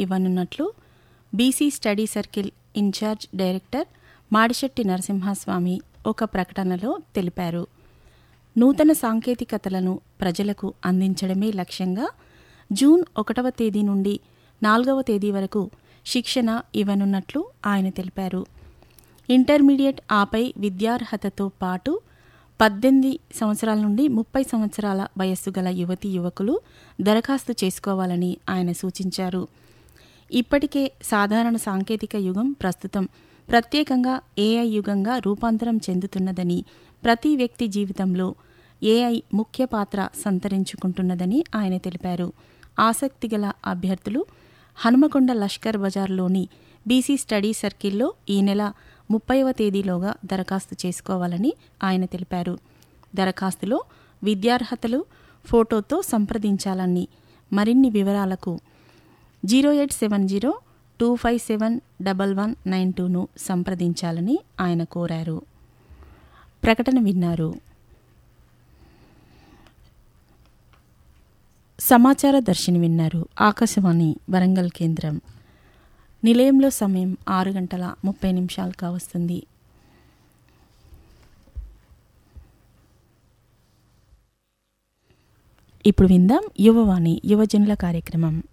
ఇవ్వనున్నట్లు BC study circle incharge director Madishetti Narasimhaswamy ఒక ప్రకటనలో తెలిపారు నూతన సాంకేతికతలను ప్రజలకు అందించడమే లక్ష్యంగా జూన్ ఒకటవ తేదీ నుండి నాలుగవ తేదీ వరకు శిక్షణ ఇవ్వనున్నట్లు ఆయన తెలిపారు ఇంటర్మీడియట్ ఆపై విద్యార్హతతో పాటు పద్దెనిమిది సంవత్సరాల నుండి ముప్పై సంవత్సరాల వయస్సు గల యువతీ యువకులు దరఖాస్తు చేసుకోవాలని ఆయన సూచించారు ఇప్పటికే సాధారణ సాంకేతిక యుగం ప్రస్తుతం ప్రత్యేకంగా ఏఐ యుగంగా రూపాంతరం చెందుతున్నదని ప్రతి వ్యక్తి జీవితంలో ఏఐ ముఖ్య పాత్ర సంతరించుకుంటున్నదని ఆయన తెలిపారు ఆసక్తిగల అభ్యర్థులు హనుమకొండ లష్కర్ బజార్లోని బీసీ స్టడీ సర్కిల్లో ఈ నెల ముప్పైవ తేదీలోగా దరఖాస్తు చేసుకోవాలని ఆయన తెలిపారు దరఖాస్తులో విద్యార్హతలు ఫోటోతో సంప్రదించాలని మరిన్ని వివరాలకు zero eight seven zero two five seven double one nine టూను సంప్రదించాలని ఆయన కోరారు ప్రకటన విన్నారు సమాచార దర్శిని విన్నారు ఆకాశవాణి వరంగల్ కేంద్రం నిలయంలో సమయం ఆరు గంటల ముప్పై నిమిషాలు కావస్తుంది ఇప్పుడు విందాం యువవాణి యువజనుల కార్యక్రమం